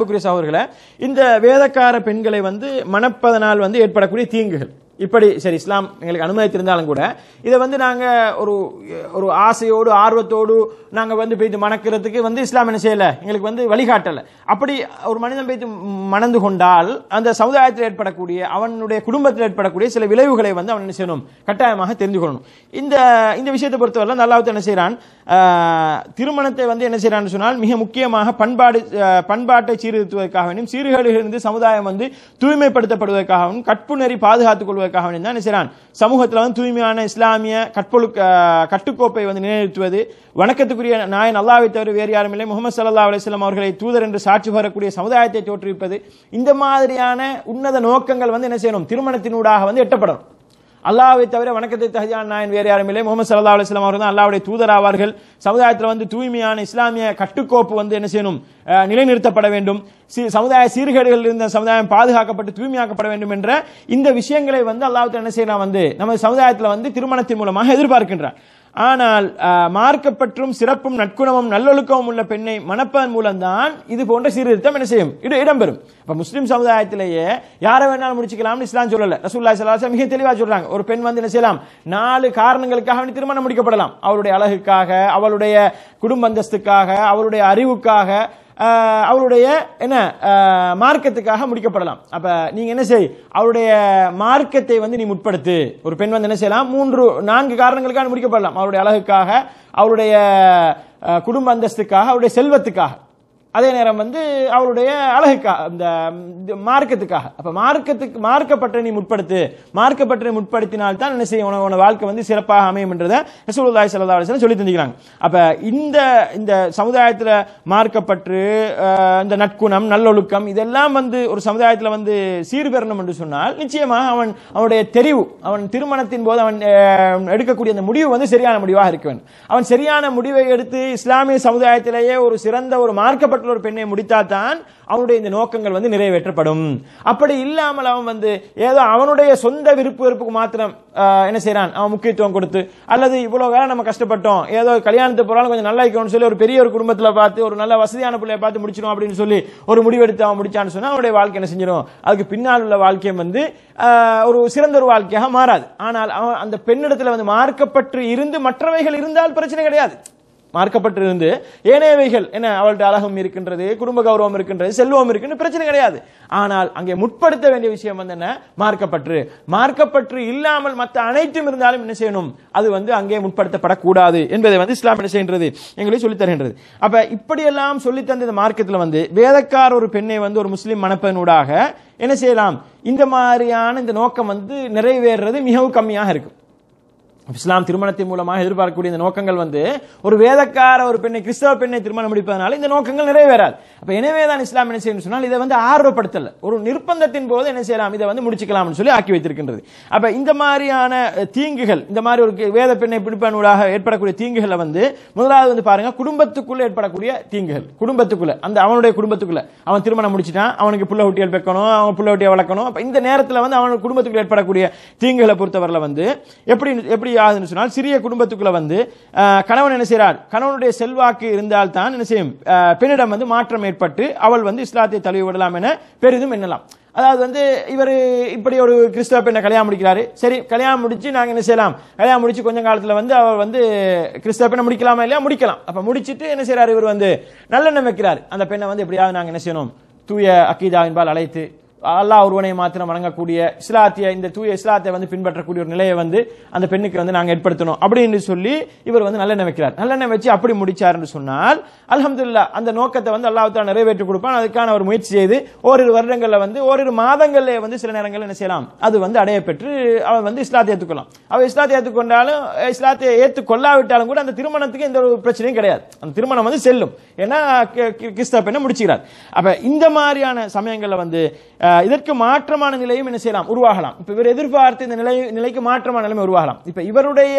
அன்புக்குரிய சகோதரர்களே இந்த வேதக்கார பெண்களை வந்து மணப்பதனால் வந்து ஏற்படக்கூடிய தீங்குகள் இப்படி சரி இஸ்லாம் எங்களுக்கு அனுமதித்திருந்தாலும் கூட இதை வந்து நாங்க ஒரு ஒரு ஆசையோடு ஆர்வத்தோடு நாங்க வந்து போயிட்டு மணக்கிறதுக்கு வந்து இஸ்லாம் என்ன செய்யல எங்களுக்கு வந்து வழிகாட்டல அப்படி ஒரு மனிதன் போயிட்டு மணந்து கொண்டால் அந்த சமுதாயத்தில் ஏற்படக்கூடிய அவனுடைய குடும்பத்தில் ஏற்படக்கூடிய சில விளைவுகளை வந்து அவன் என்ன செய்யணும் கட்டாயமாக தெரிந்து கொள்ளணும் இந்த இந்த விஷயத்தை பொறுத்தவரை அல்லாஹ் என்ன செய்றான் ஆஹ், திருமணத்தை வந்து என்ன செய்யறான்னு சொன்னால் மிக முக்கியமாக பண்பாடு ஆஹ், பண்பாட்டை சீர்திருத்துவதற்காக வேண்டும் சீர்கேடுகளிலிருந்து சமுதாயம் வந்து தூய்மைப்படுத்தப்படுவதற்காகவும் கற்பு நெறி பாதுகாத்துக் கொள்வதற்காக வேண்டும் தான் என்ன செய்றான் சமூகத்தில் வந்து தூய்மையான இஸ்லாமிய கற்பொழு ஆஹ், கட்டுக்கோப்பை வந்து நிலைநிறுத்துவது வணக்கத்துக்குரிய நாயன் அல்லாவை தவிர வேறு யாரும் இல்லை முகமது சல்லா அலிஸ்லாம் அவர்களை தூதர் என்று சாட்சி பெறக்கூடிய சமுதாயத்தை தோற்றுவிப்பது இந்த மாதிரியான உன்னத நோக்கங்கள் வந்து என்ன செய்யணும் திருமணத்தினூடாக வந்து எட்டப்படணும் அல்லாஹ்வை தவிர வணக்கத்தை தகுதியான நாயன் வேறு யாரும் இல்லை முகமது சல்லா அலுவலாம் அவர்கள் தான் அல்லாவுடைய தூதர் ஆவார்கள் சமுதாயத்தில் வந்து தூய்மையான இஸ்லாமிய கட்டுக்கோப்பு வந்து என்ன செய்யணும் அஹ், நிலைநிறுத்தப்பட வேண்டும் சி- சமுதாய சீர்கேடுகளில் இருந்த சமுதாயம் பாதுகாக்கப்பட்டு தூய்மையாக்கப்பட வேண்டும் என்ற இந்த விஷயங்களை வந்து அல்லாஹ் என்ன செய்யலாம் வந்து நமது சமுதாயத்தில் வந்து திருமணத்தின் மூலமாக எதிர்பார்க்கின்றார் ஆனால் அஹ், மார்க்கப்பற்றும் சிறப்பும் நற்குணமும் நல்லொழுக்கமும் உள்ள பெண்ணை மணப்பதன் மூலம்தான் இது போன்ற சீர்திருத்தம் என்ன செய்யும் இட- இடம்பெறும் இப்ப முஸ்லிம் சமுதாயத்திலேயே யாரை வேணாலும் முடிச்சுக்கலாம்னு இஸ்லாம் சொல்லல ரசூல்லா ஸல்லல்லாஹு மிக தெளிவா சொல்றாங்க ஒரு பெண் வந்து என்ன செய்யலாம் நாலு காரணங்களுக்காக வேண்டி திருமணம் முடிக்கப்படலாம் அவளுடைய அழகுக்காக அவளுடைய குடும்ப அந்தஸ்துக்காக அவளுடைய அறிவுக்காக ஆஹ், அவருடைய என்ன ஆஹ், மார்க்கத்துக்காக முடிக்கப்படலாம் அப்ப நீங்க என்ன செய் அவருடைய மார்க்கத்தை வந்து நீ முற்படுத்து ஒரு பெண் வந்து என்ன செய்யலாம் மூன்று நான்கு காரணங்களுக்காக முடிக்கப்படலாம் அவருடைய அழகுக்காக அவருடைய ஆஹ், குடும்ப அந்தஸ்துக்காக அவருடைய செல்வத்துக்காக அதே நேரம் வந்து அவருடைய அழகுக்காக இந்த இந்த மார்க்கத்துக்காக அப்ப மார்க்கத்துக்கு மார்க்கப்பற்றை நீ முற்படுத்து மார்க்கப்பற்றை முற்படுத்தினால் தான் என்ன செய்யும் உன வாழ்க்கை வந்து சிறப்பாக அமையும் என்றதை ரசூலுல்லாஹி ஸல்லல்லாஹு அலைஹி வஸல்லம் சொல்லி தந்திக்கிறாங்க அப்ப இந்த இந்த சமுதாயத்துல மார்க்கப்பற்று அஹ், இந்த நற்குணம் நல்லொழுக்கம் இதெல்லாம் வந்து ஒரு சமுதாயத்துல வந்து சீர்பெறணும் என்று சொன்னால் நிச்சயமாக அவன் அவனுடைய தெரிவு அவன் திருமணத்தின் போது அவன் அஹ், எடுக்கக்கூடிய அந்த முடிவு வந்து சரியான முடிவாக இருக்க வேண்டும் அவன் சரியான முடிவை எடுத்து இஸ்லாமிய சமுதாயத்திலேயே ஒரு சிறந்த ஒரு மார்க்கப்பட்ட ஒரு பெண்ணை முடித்தால்தான் அவனுடைய இந்த நோக்கங்கள் வந்து நிறைவேற்றப்படும் அப்படி இல்லாமல் அவன் வந்து ஏதோ அவனுடைய சொந்த விருப்பு வெறுப்புக்கு மாத்திரம் ஆஹ், என்ன செய்றான் அவன் முக்கியத்துவம் கொடுத்து அல்லது இவ்வளவு காலம் நம்ம கஷ்டப்பட்டோம் ஏதோ கல்யாணத்துக்கு போறாலும் கொஞ்சம் நல்லா இருக்கணும்னு சொல்லி ஒரு பெரிய ஒரு குடும்பத்துல பார்த்து ஒரு நல்ல வசதியான பிள்ளைய பார்த்து முடிச்சிடும் அப்படின்னு சொல்லி ஒரு முடிவெடுத்து அவன் முடிச்சான்னு சொன்னா அவனுடைய வாழ்க்கை என்ன செஞ்சிடும் அதுக்கு பின்னால் உள்ள வாழ்க்கையும் வந்து ஆஹ், ஒரு சிறந்த ஒரு வாழ்க்கையாக மாறாது ஆனால் அவன் அந்த பெண்ணிடத்துல வந்து மார்க்கப்பற்று இருந்து மற்றவைகள் இருந்தால் பிரச்சனை கிடையாது மார்க்கப்பட்டிருந்து ஏனையவைகள் என்ன அவள்கிட்ட அழகும் இருக்கின்றது குடும்ப கௌரவம் இருக்கின்றது செல்வம் இருக்குன்னு பிரச்சனை கிடையாது ஆனால் அங்கே முற்படுத்த வேண்டிய விஷயம் வந்து என்ன மார்க்கப்பற்று மார்க்கப்பற்று இல்லாமல் மற்ற அனைத்தும் இருந்தாலும் என்ன செய்யணும் அது வந்து அங்கே முற்படுத்தப்படக்கூடாது என்பதை வந்து இஸ்லாம் என்ன செய்கின்றது எங்களை சொல்லித் தருகின்றது அப்ப இப்படியெல்லாம் சொல்லித் தந்த இந்த மார்க்கத்தில் வந்து வேதக்கார ஒரு பெண்ணை வந்து ஒரு முஸ்லிம் மணப்பதனூடாக என்ன செய்யலாம் இந்த மாதிரியான இந்த நோக்கம் வந்து நிறைவேறுறது மிகவும் கம்மியாக இருக்கும் இஸ்லாம் திருமணத்தின் மூலமாக எதிர்பார்க்கக்கூடிய இந்த நோக்கங்கள் வந்து ஒரு வேதக்கார ஒரு பெண்ணை கிறிஸ்தவ பெண்ணை திருமணம் முடிப்பதனால இந்த நோக்கங்கள் நிறைவேறாது அப்ப எனவே தான் இஸ்லாம் என்ன செய்யணும் சொன்னால் இதை வந்து ஆர்வப்படுத்தல ஒரு நிர்பந்தத்தின் போது என்ன செய்யலாம் இதை வந்து முடிச்சுக்கலாம்னு சொல்லி ஆக்கி வைத்திருக்கின்றது அப்ப இந்த மாதிரியான அஹ், தீங்குகள் இந்த மாதிரி ஒரு வேத பெண்ணை பிடிப்பதனூடாக ஏற்படக்கூடிய தீங்குகளை வந்து முதலாவது வந்து பாருங்க குடும்பத்துக்குள்ள ஏற்படக்கூடிய தீங்குகள் குடும்பத்துக்குள்ள அந்த அவனுடைய குடும்பத்துக்குள்ள அவன் திருமணம் முடிச்சிட்டான் அவனுக்கு புள்ள ஒட்டியல் வைக்கணும் அவன் புள்ள ஒட்டியை வளர்க்கணும் அப்ப இந்த நேரத்தில் வந்து அவன் குடும்பத்துக்குள்ள ஏற்படக்கூடிய தீங்குகளை பொறுத்தவரையில் வந்து எப்படி எப்படி ஆகுதுன்னு சொன்னால் சிறிய குடும்பத்துக்குள்ள வந்து ஆஹ், கணவன் என்ன செய்றார் கணவனுடைய செல்வாக்கு இருந்தால் தான் என்ன செய்யும் ஆஹ், பெண்ணிடம் வந்து மாற்றம் ஏற்பட்டு அவள் வந்து இஸ்லாத்தை தழுவி விடலாம் என பெரிதும் எண்ணலாம் அதாவது வந்து இவர் இப்படி ஒரு கிறிஸ்தவ பெண்ணை கல்யாணம் முடிக்கிறாரு சரி கல்யாணம் முடிச்சு நாங்க என்ன செய்யலாம் கல்யாணம் முடிச்சு கொஞ்ச காலத்துல வந்து அவர் வந்து கிறிஸ்தவ பெண்ணை முடிக்கலாமா இல்லையா முடிக்கலாம் அப்ப முடிச்சிட்டு என்ன செய்றாரு இவர் வந்து நல்லெண்ணம் வைக்கிறார் அந்த பெண்ணை வந்து எப்படியாவது நாங்க என்ன செய்யணும் தூய அக்கீதாவின்பால் அழைத்து அல்லாஹ் ஒருவனை மாத்திரம் வணங்கக்கூடிய இஸ்லாத்திய இந்த தூய இஸ்லாத்தை வந்து பின்பற்றக்கூடிய ஒரு நிலையை வந்து அந்த பெண்ணுக்கு வந்து நாங்க ஏற்படுத்தணும் அப்படின்னு சொல்லி இவர் வந்து நல்லெண்ணெய் வைக்கிறார் நல்லெண்ணெய் வச்சு அப்படி முடிச்சாருன்னு சொன்னால் அல்ஹம்துலில்லாஹ் அந்த நோக்கத்தை வந்து அல்லாஹ் தான் நிறைவேற்றி கொடுப்பான் அதுக்கான ஒரு முயற்சி செய்து ஓரிரு வருடங்கள்ல வந்து ஓரிரு மாதங்கள்ல வந்து சில நேரங்கள்ல என்ன செய்யலாம் அது வந்து அடைய பெற்று அவன் வந்து இஸ்லாத்தை ஏற்றுக்கொள்ளலாம் அவன் இஸ்லாத்தை ஏற்றுக்கொண்டாலும் இஸ்லாத்தை ஏற்றுக்கொள்ளாவிட்டாலும் கூட அந்த திருமணத்துக்கு எந்த ஒரு பிரச்சனையும் கிடையாது அந்த திருமணம் வந்து செல்லும் ஏன்னா கி- கி- கிறிஸ்தவ பெண்ணை முடிச்சுக்கிறார் அப்ப இந்த மாதிரியான சமயங்கள்ல வந்து அஹ், இதற்கு மாற்றமான நிலையும் என்ன செய்யலாம் உருவாகலாம் இப்ப இவர் எதிர்பார்த்து இந்த நிலை நிலைக்கு மாற்றமான நிலைமை உருவாகலாம் இப்ப இவருடைய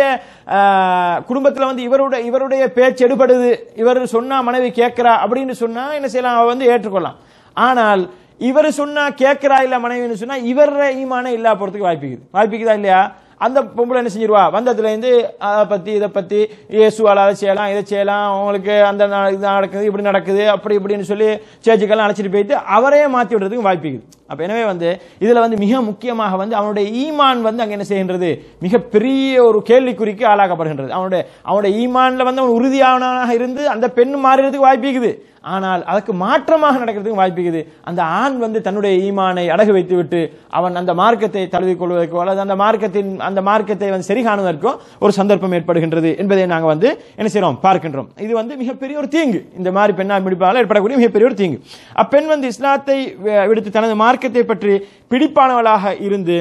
அஹ், குடும்பத்துல வந்து இவருடைய இவருடைய பேச்சு எடுபடுது இவர் சொன்னா மனைவி கேட்கிறா அப்படின்னு சொன்னா என்ன செய்யலாம் அவ வந்து ஏற்றுக்கொள்ளலாம் ஆனால் இவர் சொன்னா கேட்கிறா இல்ல மனைவின்னு சொன்னா இவர ஈமானே இல்லா போறதுக்கு வாய்ப்பிக்குது வாய்ப்பிக்குதா இல்லையா அந்த பொம்பளை என்ன செஞ்சிருவா வந்ததுல இருந்து அதை பத்தி இதை பத்தி இயேசுவால அதை செய்யலாம் இதை செய்யலாம் உங்களுக்கு அந்த நா- இது நடக்குது இப்படி நடக்குது அப்படி இப்படின்னு சொல்லி சேர்ச்சுக்கெல்லாம் அழைச்சிட்டு போயிட்டு அவரே மாத்தி விடுறதுக்கு வாய்ப்பு இருக்குது அப்ப எனவே வந்து இதுல வந்து மிக முக்கியமாக வந்து அவனுடைய ஈமான் வந்து அங்க என்ன செய்கின்றது மிகப்பெரிய ஒரு கேள்விக்குறிக்கு ஆளாக்கப்படுகின்றது அவனுடைய அவனுடைய ஈமான்ல வந்து அவன் உறுதியானவனாக இருந்து அந்த பெண் மாறுறதுக்கு வாய்ப்பு இருக்குது ஆனால் அதற்கு மாற்றமாக நடக்கிறதுக்கு வாய்ப்பு இருக்குது அந்த ஆண் வந்து தன்னுடைய ஈமானை அடகு வைத்து விட்டு அவன் அந்த மார்க்கத்தை தழுவிக் கொள்வதற்கோ அல்லது அந்த மார்க்கத்தின் அந்த மார்க்கத்தை வந்து சரி காணுவதற்கோ ஒரு சந்தர்ப்பம் ஏற்படுகின்றது என்பதை நாங்கள் வந்து என்ன செய்றோம் பார்க்கின்றோம் இது வந்து மிகப்பெரிய ஒரு தீங்கு இந்த மாதிரி பெண்ணால் முடிப்பால் ஏற்படக்கூடிய மிகப்பெரிய ஒரு தீங்கு அப்பெண் வந்து இஸ்லாத்தை வி- விடுத்து தனது மார்க்கத்தை பற்றி பிடிப்பானவளாக இருந்து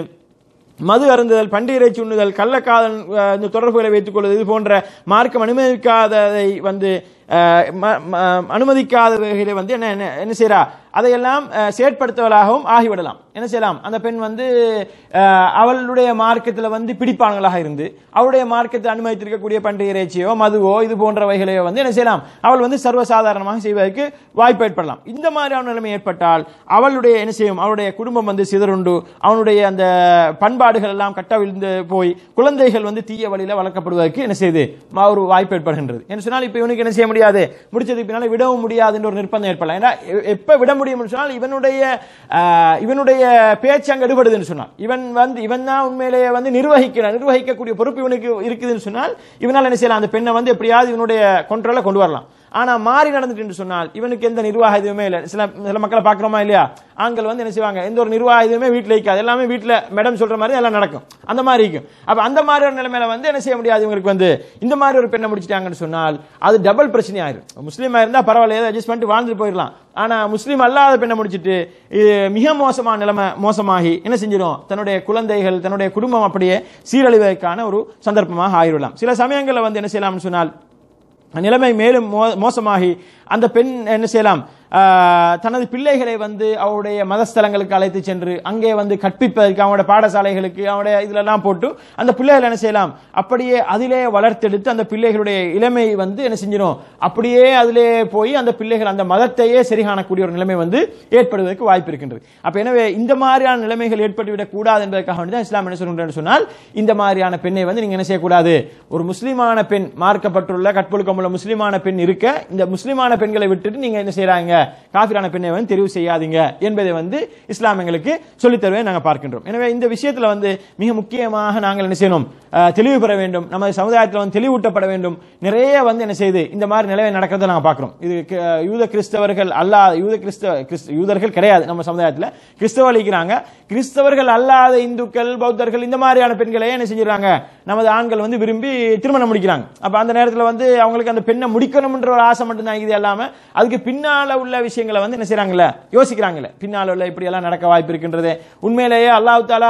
மது அருந்துதல் பண்டிகை இறைச்சி உண்ணுதல் கள்ளக்காதல் அஹ், இந்த தொடர்புகளை வைத்துக் கொள்வது இது போன்ற மார்க்கம் அனுமதிக்காததை வந்து அஹ், ம- ம- அனுமதிக்காதவைகளை வந்து என்ன என்ன- என்ன செய்றா அதையெல்லாம் அஹ், செயற்படுத்துவதாகவும் ஆகிவிடலாம் என்ன செய்யலாம் அந்த பெண் வந்து அஹ், அவளுடைய மார்க்கத்தில் வந்து பிடிப்பானவளாக இருந்து அவளுடைய மார்க்கத்தில் அனுமதித்திருக்கக்கூடிய பண்டிகை இறைச்சியோ மதுவோ இது போன்றவைகளையோ வந்து என்ன செய்யலாம் அவள் வந்து சர்வசாதாரணமாக செய்வதற்கு வாய்ப்பு ஏற்படலாம் இந்த மாதிரியான நிலைமை ஏற்பட்டால் அவளுடைய என்ன செய்யும் அவளுடைய குடும்பம் வந்து சிதறுண்டு அவனுடைய அந்த பண்பாடுகள் எல்லாம் கட்டவிழ்ந்து போய் குழந்தைகள் வந்து தீய வழியில வளர்க்கப்படுவதற்கு என்ன செய்யுது ம- ஒரு வாய்ப்பு ஏற்படுகின்றது என்ன சொன்னால் இப்ப இவனுக்கு என்ன செய்ய முடியாது முடிச்சதுக்கு பின்னால விடவும் முடியாதுன்ற ஒரு நிர்பந்தம் ஏற்படலாம் ஏன்னா எ- எப்ப விட முடியும்னு சொன்னால் இவனுடைய ஆஹ், இவனுடைய பேச்சு அங்க எடுபடுதுன்னு சொன்னால் இவன் வந்து இவன் தான் உண்மையிலேயே வந்து நிர்வகிக்கிற நிர்வகிக்கக்கூடிய பொறுப்பு இவனுக்கு இருக்குதுன்னு சொன்னால் இவனால் என்ன செய்யலாம் அந்த பெண்ணை வந்து எப்படியாவது இவனுடைய கொண்ட்ரோல கொண்டு வரலாம் ஆனா மாறி நடந்துட்டு சொன்னால் இவனுக்கு எந்த நிர்வாக இதுவுமே இல்லை சில சில மக்களை பார்க்குறோமா இல்லையா ஆண்கள் வந்து என்ன செய்வாங்க எந்த ஒரு நிர்வாக இதுவுமே வீட்டில் இருக்காது எல்லாமே வீட்டில் மேடம் சொல்ற மாதிரி எல்லாம் நடக்கும் அந்த மாதிரி இருக்கும் அப்ப அந்த மாதிரி ஒரு நிலைமையில வந்து என்ன செய்ய முடியாது இவங்களுக்கு வந்து இந்த மாதிரி ஒரு பெண்ணை முடிச்சிட்டாங்கன்னு சொன்னால் அது டபுள் பிரச்சனை ஆயிரும் முஸ்லீமா இருந்தா பரவாயில்ல ஏதோ அட்ஜஸ்ட் பண்ணிட்டு வாழ்ந்துட்டு போயிடலாம் ஆனா முஸ்லீம் அல்லாத பெண்ணை முடிச்சிட்டு இது மிக மோசமான நிலைமை மோசமாகி என்ன செஞ்சிடும் தன்னுடைய குழந்தைகள் தன்னுடைய குடும்பம் அப்படியே சீரழிவதற்கான ஒரு சந்தர்ப்பமாக ஆயிடலாம் சில சமயங்களில் வந்து என்ன செய்யலாம்னு சொன்னால் நிலைமை மேலும் மோ- மோசமாகி அந்த பெண் என்ன செய்யலாம் ஆஹ், தனது பிள்ளைகளை வந்து அவருடைய மதஸ்தலங்களுக்கு அழைத்து சென்று அங்கே வந்து கற்பிப்பதற்கு அவனுடைய பாடசாலைகளுக்கு அவனுடைய இதுலெல்லாம் போட்டு அந்த பிள்ளைகள் என்ன செய்யலாம் அப்படியே அதிலே வளர்த்தெடுத்து அந்த பிள்ளைகளுடைய இளமை வந்து என்ன செஞ்சிடும் அப்படியே அதிலே போய் அந்த பிள்ளைகள் அந்த மதத்தையே சரி காணக்கூடிய ஒரு நிலைமை வந்து ஏற்படுவதற்கு வாய்ப்பு இருக்கின்றது அப்ப எனவே இந்த மாதிரியான நிலைமைகள் ஏற்பட்டுவிடக் கூடாது என்பதற்காக வேண்டி தான் இஸ்லாம் என்ன சொல்கின்றேன்னு சொன்னால் இந்த மாதிரியான பெண்ணை வந்து நீங்க என்ன செய்யக்கூடாது ஒரு முஸ்லிமான பெண் மார்க்கப்பட்டுள்ள கற்பொழுக்கமுள்ள முஸ்லிமான பெண் இருக்க இந்த முஸ்லிமான பெண்களை விட்டுட்டு நீங்க என்ன செய்றாங்க காஃபிரான பெண்ணை வந்து தெரிவு செய்யாதீங்க என்பதை வந்து இஸ்லாம் எங்களுக்கு சொல்லித் தருவதை நாங்கள் பார்க்கின்றோம் எனவே இந்த விஷயத்துல வந்து மிக முக்கியமாக நாங்கள் என்ன செய்யணும் அஹ், தெளிவு பெற வேண்டும் நமது சமுதாயத்தில் வந்து தெளிவூட்டப்பட வேண்டும் நிறைய வந்து என்ன செய்யுது இந்த மாதிரி நிலைமை நடக்கிறத நாங்கள் பார்க்கிறோம் இது க- யூத கிறிஸ்தவர்கள் அல்லாத யூத கிறிஸ்தவ கிறிஸ்த- யூதர்கள் கிடையாது நம்ம சமுதாயத்தில் கிறிஸ்தவ அளிக்கிறாங்க கிறிஸ்தவர்கள் அல்லாத இந்துக்கள் பௌத்தர்கள் இந்த மாதிரியான பெண்களை என்ன செஞ்சுறாங்க நமது ஆண்கள் வந்து விரும்பி திருமணம் முடிக்கிறாங்க அப்ப அந்த நேரத்தில் வந்து அவங்களுக்கு அந்த பெண்ணை முடிக்கணும்ன்ற ஒரு ஆசை மட்டும்தான் இது இல்லாம அதுக்கு பின்னால உள்ள விஷயங்களை வந்து என்ன செய்றாங்கல்ல யோசிக்கிறாங்கல்ல பின்னால உள்ள இப்படி எல்லாம் நடக்க வாய்ப்பு இருக்கின்றது உண்மையிலேயே அல்லாஹ் தாலா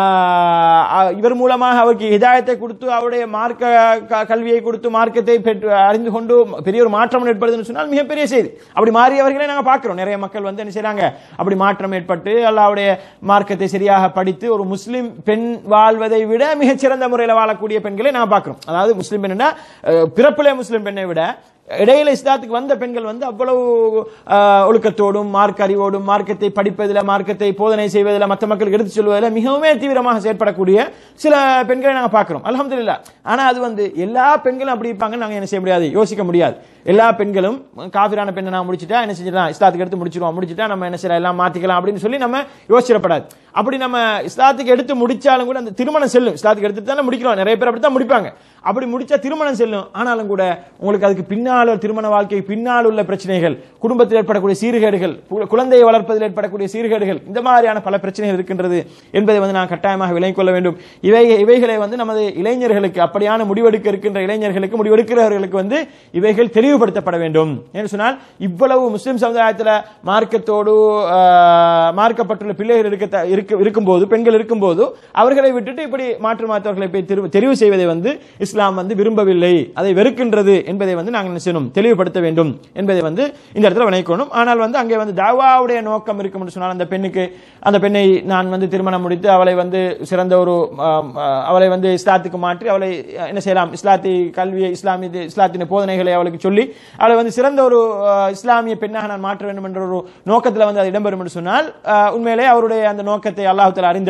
ஆஹ், ஆஹ், இவர் மூலமாக அவருக்கு ஹிதாயத்தை கொடுத்து அவருடைய மார்க்க க- கல்வியை கொடுத்து மார்க்கத்தை பெற்று அறிந்து கொண்டு பெரிய ஒரு மாற்றம் ஏற்படுதுன்னு சொன்னால் மிகப்பெரிய செய்தி அப்படி மாறியவர்களை நாங்க பார்க்கிறோம் நிறைய மக்கள் வந்து என்ன செய்றாங்க அப்படி மாற்றம் ஏற்பட்டு அல்லாஹ்வுடைய மார்க்கத்தை சரியாக படித்து ஒரு முஸ்லிம் பெண் வாழ்வதை விட மிகச்சிறந்த முறையில் வாழக்கூடிய பெண்களை நாங்க பார்க்கிறோம் அதாவது முஸ்லிம் பெண்ணா அஹ், பிறப்பிலே முஸ்லிம் பெண்ணை விட இடையில இஸ்லாத்துக்கு வந்த பெண்கள் வந்து அவ்வளவு ஆஹ், ஒழுக்கத்தோடும் மார்க்க அறிவோடும் மார்க்கத்தை படிப்பதில் மார்க்கத்தை போதனை செய்வதில் மற்ற மக்களுக்கு எடுத்து சொல்வதில் மிகவுமே தீவிரமாக செயற்படக்கூடிய சில பெண்களை நாங்கள் பார்க்கிறோம் அல்ஹம்துலில்லாஹ் ஆனா அது வந்து எல்லா பெண்களும் அப்படி இருப்பாங்கன்னு நாங்கள் என்ன செய்ய முடியாது யோசிக்க முடியாது எல்லா பெண்களும் காபிரான பெண்ணை நான் முடிச்சிட்டா என்ன செஞ்சிடலாம் இஸ்லாத்துக்கு எடுத்து முடிச்சிருவோம் முடிச்சிட்டா நம்ம என்ன செய்யலாம் எல்லாம் மாத்திக்கலாம் அப்படின்னு சொல்லி நம்ம யோசிச்சிடப்படாது அப்படி நம்ம இஸ்லாத்துக்கு எடுத்து முடிச்சாலும் கூட அந்த திருமணம் செல்லும் இஸ்லாத்துக்கு எடுத்துட்டு தானே முடிக்கிறோம் நிறைய பேர் அப்படி தான் முடிப்பாங்க அப்படி முடிச்சா திருமணம் செல்லும் ஆனாலும் கூட உங்களுக்கு அதுக்கு பின்னால் ஒரு திருமண வாழ்க்கை பின்னால் உள்ள பிரச்சனைகள் குடும்பத்தில் ஏற்படக்கூடிய சீர்கேடுகள் கு- குழந்தையை வளர்ப்பதில் ஏற்படக்கூடிய சீர்கேடுகள் இந்த மாதிரியான பல பிரச்சனைகள் இருக்கின்றது என்பதை வந்து நான் கட்டாயமாக விளங்கிக் கொள்ள வேண்டும் இவை இவைகளை வந்து நமது இளைஞர்களுக்கு அப்படியான முடிவெடுக்க இருக்கின்ற இளைஞர்களுக்கு முடிவெடுக்கிறவர்களுக்கு வந்து இவைகள் தெளிவுபடுத்தப்பட வேண்டும் என்று சொன்னால் இவ்வளவு முஸ்லிம் சமுதாயத்தில் மார்க்கத்தோடு ஆஹ், மார்க்கப்பட்டுள்ள பிள்ளைகள் இருக்க த- இருக்க இருக்கும்போது பெண்கள் இருக்கும்போது அவர்களை விட்டுட்டு இப்படி மாற்று மாற்றவர்களை போய் தெரிவு தெரிவு செய்வதை வந்து இஸ்லாம் வந்து விரும்பவில்லை அதை வெறுக்கின்றது என்பதை வந்து நாங்கள் என்ன செய்யணும் தெளிவுபடுத்த வேண்டும் என்பதை வந்து இந்த இடத்துல வினைக்கணும் ஆனால் வந்து அங்கே வந்து தாவாவுடைய நோக்கம் இருக்கும் என்று சொன்னால் அந்த பெண்ணுக்கு அந்த பெண்ணை நான் வந்து திருமணம் முடித்து அவளை வந்து சிறந்த ஒரு ஆம், ஆ, அவளை வந்து இஸ்லாத்துக்கு மாற்றி அவளை அஹ், என்ன செய்யலாம் இஸ்லாத்தி கல்வியை இஸ்லாமிய இஸ்லாத்தின் போதனைகளை அவளுக்கு சொல்லி அவளை வந்து சிறந்த ஒரு ஆ, இஸ்லாமிய பெண்ணாக நான் மாற்ற வேண்டும் என்ற ஒரு நோக்கத்தில் வந்து அது இடம்பெறும் என்று சொன்னால் ஆ, உண்மையிலே அவருடைய அந்த நோக்கத்தை அல்லாஹ் தஆலா அறிந்தவன்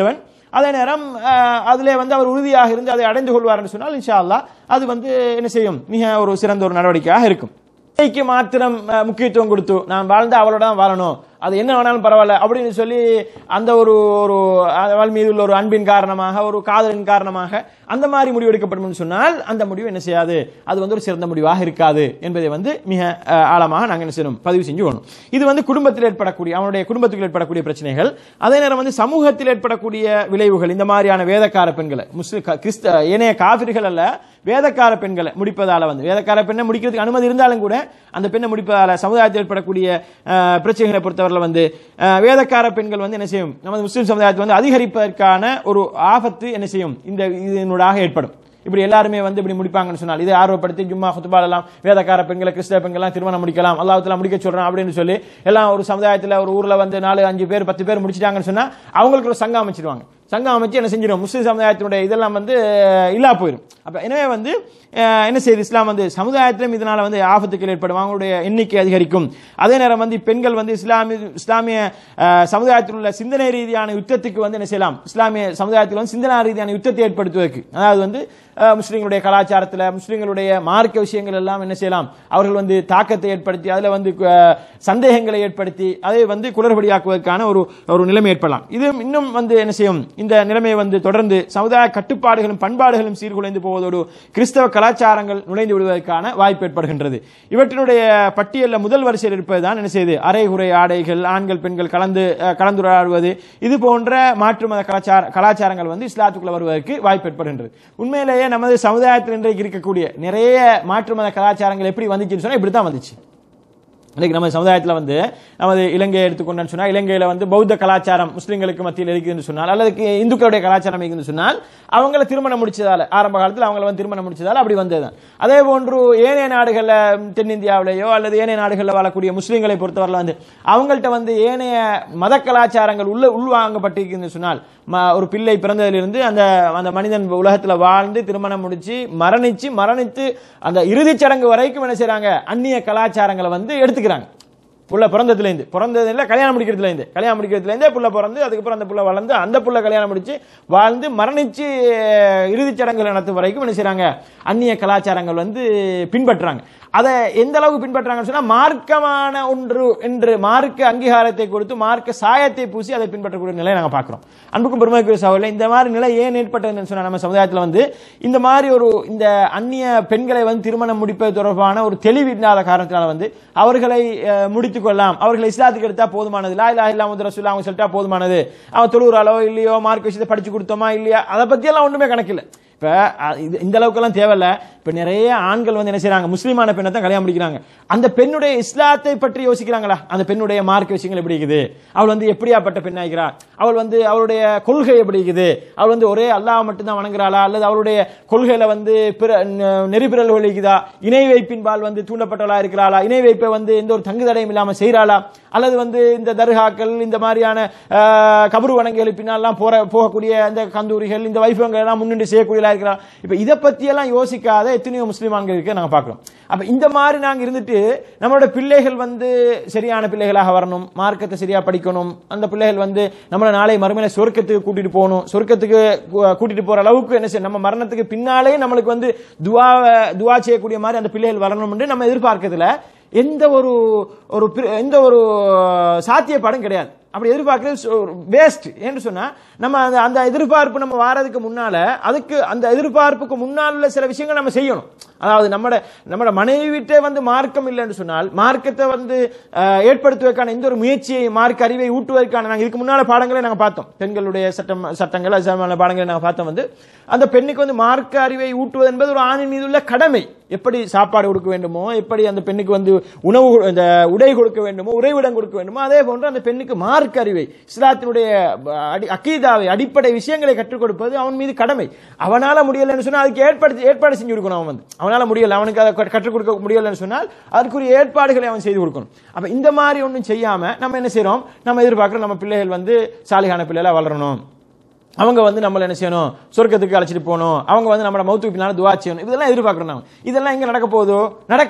அதே நேரம் அஹ், அதிலே வந்து அவர் உறுதியாக இருந்து அதை அடைந்து கொள்வார் என்று சொன்னால் இன்ஷா அல்லாஹ் அது வந்து என்ன செய்யும் மிக ஒரு சிறந்த ஒரு நடவடிக்கையாக இருக்கும் இயற்கைக்கு மாத்திரம் அஹ், முக்கியத்துவம் கொடுத்து நான் வாழ்ந்து அவளோட தான் வாழணும் அது என்ன வேணாலும் பரவாயில்ல அப்படின்னு சொல்லி அந்த ஒரு ஒரு அவள் மீது உள்ள ஒரு அன்பின் காரணமாக ஒரு காதலின் காரணமாக அந்த மாதிரி முடிவு எடுக்கப்படும் சொன்னால் அந்த முடிவு என்ன செய்யாது அது வந்து ஒரு சிறந்த முடிவாக இருக்காது என்பதை வந்து மிக அஹ், ஆழமாக நாங்கள் என்ன செய்யணும் பதிவு செஞ்சு கொள்ளணும் இது வந்து குடும்பத்தில் ஏற்படக்கூடிய அவனுடைய குடும்பத்துக்கு ஏற்படக்கூடிய பிரச்சனைகள் அதே நேரம் வந்து சமூகத்தில் ஏற்படக்கூடிய விளைவுகள் இந்த மாதிரியான வேதக்கார பெண்களை முஸ்லிம் க- கிறிஸ்த ஏனைய காபிர்கள் அல்ல வேதக்கார பெண்களை முடிப்பதால வந்து வேதக்கார பெண்ணை முடிக்கிறதுக்கு அனுமதி இருந்தாலும் கூட அந்த பெண்ணை முடிப்பதால சமுதாயத்தில் ஏற்படக்கூடிய அஹ், பிரச்சனைகளை பொறுத்தவரையில் வந்து அஹ், வேதக்கார பெண்கள் வந்து என்ன செய்யும் நமது முஸ்லிம் சமுதாயத்தை வந்து அதிகரிப்பதற்கான ஒரு ஆபத்து என்ன செய்யும் இந்த இதனூடாக ஏற்படும் இப்படி எல்லாருமே வந்து இப்படி முடிப்பாங்கன்னு சொன்னால் இதை ஆர்வப்படுத்தி ஜும்மா குத்துபால் எல்லாம் வேதக்கார பெண்களை கிறிஸ்தவ பெண்கள்லாம் திருமணம் முடிக்கலாம் அல்லாஹ்வுத்தாலா முடிக்க சொல்றான் அப்படின்னு சொல்லி எல்லாம் ஒரு சமுதாயத்தில் ஒரு ஊர்ல வந்து நாலு அஞ்சு பேர் பத்து பேர் முடிச்சிட்டாங்கன்னு சொன்னா அவங்களுக்கு ஒரு சங்கம் அமைச்சிடுவாங்க சங்கம் அமைச்சு என்ன செஞ்சிடும் முஸ்லிம் சமுதாயத்தினுடைய இதெல்லாம் வந்து அஹ், இல்லா போயிடும் அப்ப எனவே வந்து அஹ், என்ன செய்யுது இஸ்லாம் வந்து சமுதாயத்திலும் இதனால வந்து ஆபத்துக்கள் ஏற்படும் அவங்களுடைய எண்ணிக்கை அதிகரிக்கும் அதே நேரம் வந்து பெண்கள் வந்து இஸ்லாமிய இஸ்லாமிய அஹ், சமுதாயத்தில் உள்ள சிந்தனை ரீதியான யுத்தத்துக்கு வந்து என்ன செய்யலாம் இஸ்லாமிய சமுதாயத்தில் வந்து சிந்தனை ரீதியான யுத்தத்தை ஏற்படுத்துவதற்கு அதாவது வந்து அஹ், முஸ்லிம்களுடைய கலாச்சாரத்தில் முஸ்லிம்களுடைய மார்க்க விஷயங்கள் எல்லாம் என்ன செய்யலாம் அவர்கள் வந்து தாக்கத்தை ஏற்படுத்தி அதில் வந்து அஹ், சந்தேகங்களை ஏற்படுத்தி அதை வந்து குளறுபடியாக்குவதற்கான ஒரு ஒரு நிலைமை ஏற்படலாம் இது இன்னும் வந்து என்ன செய்யும் இந்த நிலைமையை வந்து தொடர்ந்து சமுதாய கட்டுப்பாடுகளும் பண்பாடுகளும் சீர்குலைந்து போவதோடு கிறிஸ்தவ கலாச்சாரங்கள் நுழைந்து விடுவதற்கான வாய்ப்பு ஏற்படுகின்றது இவற்றினுடைய பட்டியலில் முதல் வரிசையில் இருப்பதுதான் என்ன செய்யுது அரைகுறை ஆடைகள் ஆண்கள் பெண்கள் கலந்து அஹ், கலந்துரையாடுவது இது போன்ற மாற்று மத கலாச்சார கலாச்சாரங்கள் வந்து இஸ்லாத்துக்குள்ள வருவதற்கு வாய்ப்பு ஏற்படுகின்றது உண்மையிலேயே நமது சமுதாயத்தில் இன்றைக்கு இருக்கக்கூடிய நிறைய மாற்று மத கலாச்சாரங்கள் எப்படி வந்துச்சுன்னு சொன்னா இப்படி தான் வந்துச்சு இன்னைக்கு நம்ம சமுதாயத்தில் வந்து நமது இலங்கையை எடுத்துக்கொண்டோம்னு சொன்னால் இலங்கையில் வந்து பௌத்த கலாச்சாரம் முஸ்லிம்களுக்கு மத்தியில் இருக்குதுன்னு சொன்னால் அல்லது கி- இந்துக்களுடைய கலாச்சாரம் இருக்குதுன்னு சொன்னால் அவங்கள திருமணம் முடிச்சதால ஆரம்ப காலத்தில் அவங்கள வந்து திருமணம் முடிச்சதால அப்படி வந்ததுதான் அதே போன்று ஏனைய நாடுகளில் தென்னிந்தியாவிலேயோ அல்லது ஏனைய நாடுகளில் வாழக்கூடிய முஸ்லிம்களை பொறுத்தவரையில் வந்து அவங்கள்ட்ட வந்து ஏனைய மத கலாச்சாரங்கள் உள்ள உள்வாங்கப்பட்டிருக்குன்னு சொன்னால் ம- ஒரு பிள்ளை பிறந்ததிலிருந்து அந்த அந்த மனிதன் உலகத்தில் வாழ்ந்து திருமணம் முடிச்சு மரணிச்சு மரணித்து அந்த இறுதிச் சடங்கு வரைக்கும் என்ன செய்றாங்க அந்நிய கலாச்சாரங்களை வந்து எடுத்துக்கிறாங்க புள்ள பிறந்ததுலேருந்து பிறந்ததுல கல்யாணம் முடிக்கிறதுலேருந்து கல்யாணம் முடிக்கிறதுலேருந்தே புள்ள பிறந்து அதுக்கப்புறம் அந்த புள்ள வளர்ந்து அந்த புள்ள கல்யாணம் முடிச்சு வாழ்ந்து மரணிச்சு அஹ், இறுதிச் சடங்குகள் நடத்தும் வரைக்கும் என்ன செய்றாங்க அந்நிய கலாச்சாரங்கள் வந்து பின்பற்றுறாங்க அதை எந்த அளவுக்கு பின்பற்றுறாங்கன்னு சொன்னா மார்க்கமான ஒன்று என்று மார்க்க அங்கீகாரத்தை கொடுத்து மார்க்க சாயத்தை பூசி அதை பின்பற்றக்கூடிய நிலையை நாங்கள் பார்க்கிறோம் அன்புக்கும் பெருமைக்குரிய சகோதரர்களே இந்த மாதிரி நிலை ஏன் ஏற்பட்டதுன்னு சொன்னா நம்ம சமுதாயத்தில் வந்து இந்த மாதிரி ஒரு இந்த அந்நிய பெண்களை வந்து திருமணம் முடிப்பது தொடர்பான ஒரு தெளிவு இல்லாத காரணத்தினால வந்து அவர்களை அஹ், முடித்துக் கொள்ளலாம் அவர்களை இஸ்லாத்துக்கு எடுத்தா போதுமானது லா இல்லாஹ இல்லா முஹம்மது ரசூலுல்லாஹ் அவங்க சொல்லிட்டா போதுமானது அவன் தொழுகிறாளோ இல்லையோ மார்க் விஷயத்தை படிச்சு கொடுத்தோமா இல்லையா அதை பத்தியெல்லாம் ஒண்ணுமே கணக்கில்லை இப்ப அ, இது- இந்த அளவுக்கெல்லாம் தேவையில்ல இப்ப நிறைய ஆண்கள் வந்து என்ன செய்றாங்க முஸ்லீமான பெண்ணை தான் கல்யாணம் முடிக்கிறாங்க அந்த பெண்ணுடைய இஸ்லாத்தை பற்றி யோசிக்கிறாங்களா அந்த பெண்ணுடைய மார்க்க விஷயங்கள் எப்படி இருக்குது அவள் வந்து எப்படியாப்பட்ட பெண்ணாகிறா அவள் வந்து அவளுடைய கொள்கை எப்படி இருக்குது அவள் வந்து ஒரே அல்லாஹ் மட்டும்தான் வணங்குறாளா அல்லது அவளுடைய கொள்கையில வந்து பிற ந- நெறிபிறல்கள் இருக்குதா இணை வைப்பின்பால் வந்து தூண்டப்பட்டவளா இருக்கிறாளா இணை வைப்பை வந்து எந்த ஒரு தங்கு தடையும் இல்லாம செய்றாளா அல்லது வந்து இந்த தர்காக்கள் இந்த மாதிரியான ஆஹ், கபரு வணங்குகளுக்கு பின்னாலாம் போற போகக்கூடிய இந்த கந்தூரிகள் இந்த வைபவங்கள் எல்லாம் முன்னின்று செய்யக்கூடியதா இருக்கிறா இப்ப இதை பத்தி எல்லாம் யோசிக்காத எத்தனையோ முஸ்லிமான்கள் இருக்க நாங்க பார்க்கிறோம் அப்ப இந்த மாதிரி நாங்க இருந்துட்டு நம்மளோட பிள்ளைகள் வந்து சரியான பிள்ளைகளாக வரணும் மார்க்கத்தை சரியா படிக்கணும் அந்த பிள்ளைகள் வந்து நம்மள நாளை மறுமையில சொர்க்கத்துக்கு கூட்டிட்டு போகணும் சொர்க்கத்துக்கு கூ- கூட்டிட்டு போற அளவுக்கு என்ன செய்ய நம்ம மரணத்துக்கு பின்னாலே நம்மளுக்கு வந்து துவா துவா செய்யக்கூடிய மாதிரி அந்த பிள்ளைகள் வரணும்னு நம்ம எதிர்பார்க்கறதுல எந்த ஒரு ஒரு பிர- எந்த ஒரு சாத்தியப்பாடும் கிடையாது அப்படி எதிர்பார்க்கறது வேஸ்ட் என்று சொன்னா நம்ம அந்த அந்த எதிர்பார்ப்பு நம்ம வாரதுக்கு முன்னால அதுக்கு அந்த எதிர்பார்ப்புக்கு முன்னால் உள்ள சில விஷயங்கள் நம்ம செய்யணும் அதாவது நம்மட நம்மட மனைவி விட்டே வந்து மார்க்கம் இல்லைன்னு சொன்னால் மார்க்கத்தை வந்து அஹ், ஏற்படுத்துவதற்கான எந்த ஒரு முயற்சியை மார்க்க அறிவை ஊட்டுவதற்கான நாங்கள் இதுக்கு முன்னால பாடங்களை நாங்கள் பார்த்தோம் பெண்களுடைய சட்டம் சட்டங்கள் அது சம்பந்தமான பாடங்களை நாங்கள் பார்த்தோம் வந்து அந்த பெண்ணுக்கு வந்து மார்க்க அறிவை ஊட்டுவது என்பது ஒரு ஆணின் மீது உள்ள கடமை எப்படி சாப்பாடு கொடுக்க வேண்டுமோ எப்படி அந்த பெண்ணுக்கு வந்து உணவு கொ- இந்த உடை கொடுக்க வேண்டுமோ உறைவிடம் கொடுக்க வேண்டுமோ அதே போன்று அந்த பெண்ணுக்கு மார்க்க அறிவை இஸ்லாத்தினுடைய அடி- அக்கீதாவை அடிப்படை விஷயங்களை கற்றுக் கொடுப்பது அவன் மீது கடமை அவனால முடியலைன்னு சொன்னா அதுக்கு ஏற்பாடு ஏற்பாடு செஞ்சு கொடுக்கணும் அவன் வந்து அவனால முடியல அவனுக்கு அதை கற்று- கற்றுக் கொடுக்க முடியலைன்னு சொன்னால் அதுக்குரிய ஏற்பாடுகளை அவன் செய்து கொடுக்கணும் அப்ப இந்த மாதிரி ஒன்றும் செய்யாம நம்ம என்ன செய்றோம் நம்ம எதிர்பார்க்கிறோம் நம்ம பிள்ளைகள் வந்து சாலிகான பிள்ளைகளா வளரணும் அவங்க வந்து நம்மள என்ன செய்யணும் சொர்க்கத்துக்கு அழைச்சிட்டு போகணும் அவங்க வந்து நம்மள மௌத்துக்கு பின்னால துவா செய்யணும் இதெல்லாம் எதிர்பார்க்கிறோம் நாம இதெல்லாம் எங்க நடக்க போதோ நடக்காது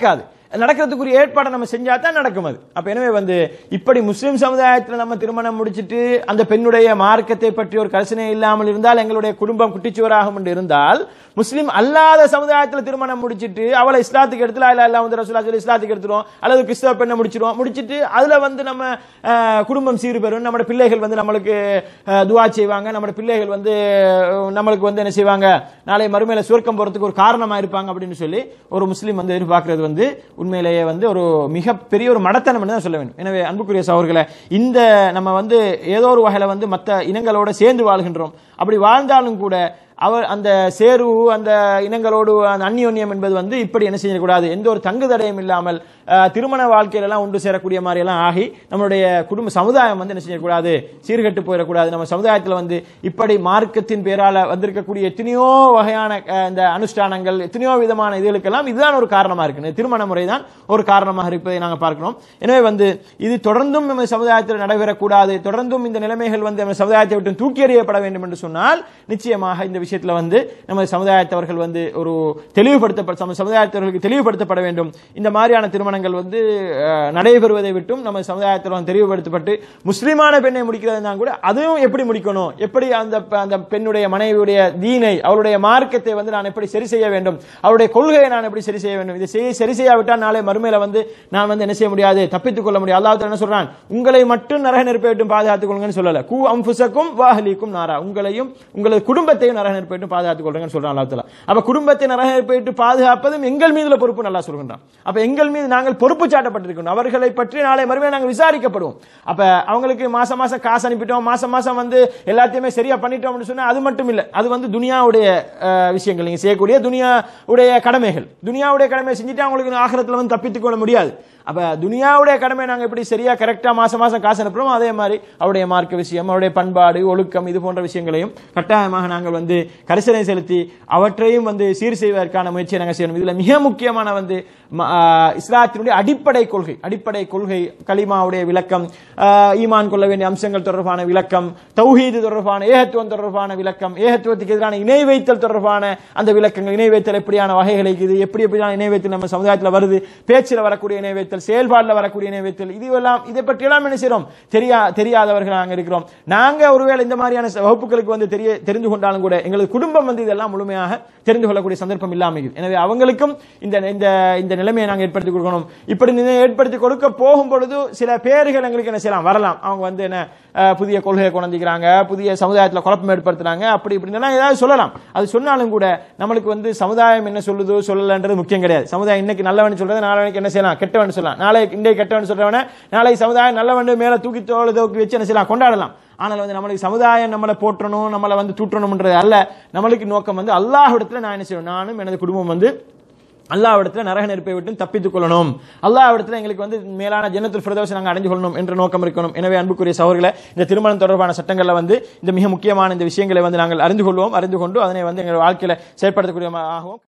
நடக்கிறதுக்குரிய ஏற்பாடை நம்ம செஞ்சா தான் நடக்கும் அது அப்ப எனவே வந்து இப்படி முஸ்லிம் சமுதாயத்தில் நம்ம திருமணம் முடிச்சிட்டு அந்த பெண்ணுடைய மார்க்கத்தை பற்றி ஒரு கரிசனை இல்லாமல் இருந்தால் எங்களுடைய குடும்பம் குட்டிச்சுவராகும் என்று இருந்தால் முஸ்லிம் அல்லாத சமுதாயத்தில் திருமணம் முடிச்சிட்டு அவளை இஸ்லாத்துக்கு எடுத்துல இல்ல இல்ல வந்து ரசூலா சொல்லி இஸ்லாத்துக்கு எடுத்துரும் அல்லது கிறிஸ்தவ பெண்ணை முடிச்சிரும் முடிச்சிட்டு அதுல வந்து நம்ம அஹ், குடும்பம் சீர் பெறும் நம்ம பிள்ளைகள் வந்து நம்மளுக்கு அஹ், துவா செய்வாங்க நம்ம பிள்ளைகள் வந்து அஹ், நம்மளுக்கு வந்து என்ன செய்வாங்க நாளை மறுமையில சுவர்க்கம் போறதுக்கு ஒரு காரணமா இருப்பாங்க அப்படின்னு சொல்லி ஒரு முஸ்லீம் வந்து எதிர்பார்க்கிறது வந்து உண்மையிலேயே வந்து ஒரு மிகப்பெரிய ஒரு மடத்தனம் தான் சொல்ல வேண்டும் எனவே அன்புக்குரிய சகோதரர்களே இந்த நம்ம வந்து ஏதோ ஒரு வகையில வந்து மற்ற இனங்களோட சேர்ந்து வாழ்கின்றோம் அப்படி வாழ்ந்தாலும் கூட அவர் அந்த சேர்வு அந்த இனங்களோடு அந்த அந்நியோன்யம் என்பது வந்து இப்படி என்ன செய்யக்கூடாது எந்த ஒரு தங்கு தடையும் இல்லாமல் அஹ், திருமண வாழ்க்கையிலலாம் ஒன்று சேரக்கூடிய மாதிரி எல்லாம் ஆகி நம்மளுடைய குடும்ப சமுதாயம் வந்து என்ன செய்யக்கூடாது சீர்கெட்டு போயிடக்கூடாது நம்ம சமுதாயத்தில் வந்து இப்படி மார்க்கத்தின் பேரால வந்திருக்கக்கூடிய எத்தனையோ வகையான அஹ், இந்த அனுஷ்டானங்கள் எத்தனையோ விதமான இதுகளுக்கெல்லாம் இதுதான் ஒரு காரணமா இருக்கு இந்த திருமண முறை தான் ஒரு காரணமாக இருப்பதை நாங்கள் பார்க்கிறோம் எனவே வந்து இது தொடர்ந்தும் நம்ம சமுதாயத்தில் நடைபெறக்கூடாது தொடர்ந்தும் இந்த நிலைமைகள் வந்து நம்ம சமுதாயத்தை விட்டு தூக்கி எறியப்பட வேண்டும் என்று சொன்னால் நிச்சயமாக இந்த விஷயத்துல வந்து நம்ம சமுதாயத்தவர்கள் வந்து ஒரு தெளிவுபடுத்த நம்ம சமுதாயத்தவர்களுக்கு தெளிவுபடுத்தப்பட வேண்டும் இந்த மாதிரியான திருமணங்கள் வந்து அஹ், நடைபெறுவதை விட்டும் நம்ம சமுதாயத்தில் வந்து தெளிவுபடுத்தப்பட்டு முஸ்லிமான பெண்ணை முடிக்கிறதுனா கூட அதுவும் எப்படி முடிக்கணும் எப்படி அந்த அந்த பெண்ணுடைய மனைவியுடைய தீனை அவருடைய மார்க்கத்தை வந்து நான் எப்படி சரி செய்ய வேண்டும் அவருடைய கொள்கையை நான் எப்படி சரி செய்ய வேண்டும் இதை செய்ய சரி செய்யாவிட்டால் நாளை மறுமையில வந்து நான் வந்து என்ன செய்ய முடியாது தப்பித்துக் கொள்ள முடியாது அல்லாஹ் என்ன சொல்றான் உங்களை மட்டும் நரக நெருப்பை விட்டும் பாதுகாத்துக் கொள்ளுங்கன்னு சொல்லல கூ அம்புசக்கும் வாஹலிக்கும் நாரா உங்களையும் உங்களது குடும்பத்தையும் நரக நெருப்பை விட்டு பாதுகாத்துக் கொள்ளுங்கன்னு சொல்றான் அல்லாஹ் தஆலா. அப்ப குடும்பத்தை நரக நெருப்பை விட்டு பாதுகாப்பதும் எங்கள் மீதுல பொறுப்பு நல்லா சொல்கின்றான் அப்ப எங்கள் மீது நாங்கள் பொறுப்பு சாட்டப்பட்டிருக்கணும் அவர்களை பற்றி நாளை மறுமையில நாங்கள் விசாரிக்கப்படுவோம் அப்ப அவங்களுக்கு மாசம் மாசம் காசு அனுப்பிட்டோம் மாசம் மாசம் வந்து எல்லாத்தையுமே சரியா பண்ணிட்டோம் அப்படின்னு சொன்னா அது மட்டும் இல்ல அது வந்து துனியாவுடைய அஹ், விஷயங்கள் நீங்க செய்யக்கூடிய துனியாவுடைய கடமைகள் துனியாவுடைய கடமை செஞ்சுட்டு அவங்களுக்கு ஆகிரத்துல வந்து தப்பித்துக் கொள்ள முடியாது அப்ப துனியாவுடைய கடமை நாங்க எப்படி சரியா கரெக்டா மாசம் மாசம் காசு அனுப்புறோம் அதே மாதிரி அவருடைய மார்க்க விஷயம் அவருடைய பண்பாடு ஒழுக்கம் இது போன்ற விஷயங்களையும் கட்டாயமாக நாங்கள் வந்து கரிசனை செலுத்தி அவற்றையும் வந்து சீர் செய்வதற்கான முயற்சியை நாங்கள் செய்யணும் இதுல மிக முக்கியமான வந்து ம- ஆஹ் இஸ்லாத்தினுடைய அடிப்படை கொள்கை அடிப்படை கொள்கை கலிமாவுடைய விளக்கம் ஆஹ் ஈமான் கொள்ள வேண்டிய அம்சங்கள் தொடர்பான விளக்கம் தௌஹீது தொடர்பான ஏகத்துவம் தொடர்பான விளக்கம் ஏகத்துவத்துக்கு எதிரான இணை வைத்தல் தொடர்பான அந்த விளக்கங்கள் இணை வைத்தல் எப்படியான வகைகள் இருக்குது எப்படி எப்படியான இணை வைத்தல் நம்ம சமுதாயத்தில் வருது பேச்சில் வரக்கூடிய இணை வைத்தல் செயல்பாட்டில் வரக்கூடிய இணை வைத்தல் இதுவெல்லாம் இதை பற்றி எல்லாம் என்ன செய்றோம் தெரியா தெரியாதவர்கள் நாங்கள் இருக்கிறோம் நாங்க ஒருவேளை இந்த மாதிரியான ச- வகுப்புகளுக்கு வந்து தெரிய தெரிந்து கொண்டாலும் கூட எங்களது குடும்பம் வந்து இதெல்லாம் முழுமையாக தெரிந்து கொள்ளக்கூடிய சந்தர்ப்பம் இல்லாமல் இருக்குது எனவே அவங்களுக்கும் இந்த இந்த இந்த நிலைமையை நாங்கள் ஏற்படுத்தி கொடுக்கணும் இப்படி நிலை ஏற்படுத்தி கொடுக்க போகும் பொழுது சில பேர்கள் எங்களுக்கு என்ன செய்யலாம் வரலாம் அவங்க வந்து என்ன அஹ், புதிய கொள்கையை கொண்டிருக்கிறாங்க புதிய சமுதாயத்தில் குழப்பம் ஏற்படுத்துறாங்க அப்படி இப்படின்னு ஏதாவது சொல்லலாம் அது சொன்னாலும் கூட நம்மளுக்கு வந்து சமுதாயம் என்ன சொல்லுதோ சொல்லலன்றது முக்கியம் கிடையாது சமுதாயம் இன்னைக்கு நல்லவன் சொல்றது நாளைக்கு என்ன செய்யலாம் கெட்டவன் சொல்லலாம் நாளை இன்றைக்கு கெட்டவன் சொல்றவன நாளை சமுதாயம் நல்லவன் மேல தூக்கி தோல் தூக்கி வச்சு என்ன செய்யலாம் கொண்டாடலாம் ஆனால் வந்து நம்மளுக்கு சமுதாயம் நம்மளை போற்றணும் நம்மளை வந்து தூற்றணும்ன்றது அல்ல நம்மளுக்கு நோக்கம் வந்து அல்லாஹ்விடத்துல நான் என்ன செய்யணும் நானும் எனது குடும்பம் வந்து அல்லாஹ்விடத்துல நரக நெருப்பை விட்டு தப்பித்துக் கொள்ளணும் அல்லாஹ்விடத்துல எங்களுக்கு வந்து மேலான ஜன்னத்துல் ஃபிரதோஸ் நாங்கள் அடைஞ்சு கொள்ளணும் என்ற நோக்கம் இருக்கணும் எனவே அன்புக்குரிய சகோதரர்களே இந்த திருமணம் தொடர்பான சட்டங்கள்ல வந்து இந்த மிக முக்கியமான இந்த விஷயங்களை வந்து நாங்கள் அறிந்து கொள்வோம் அறிந்து கொண்டு அதனை வந்து எங்கள் வாழ்க்கையில செயற்படுத்தக்கூடிய ஆகவும்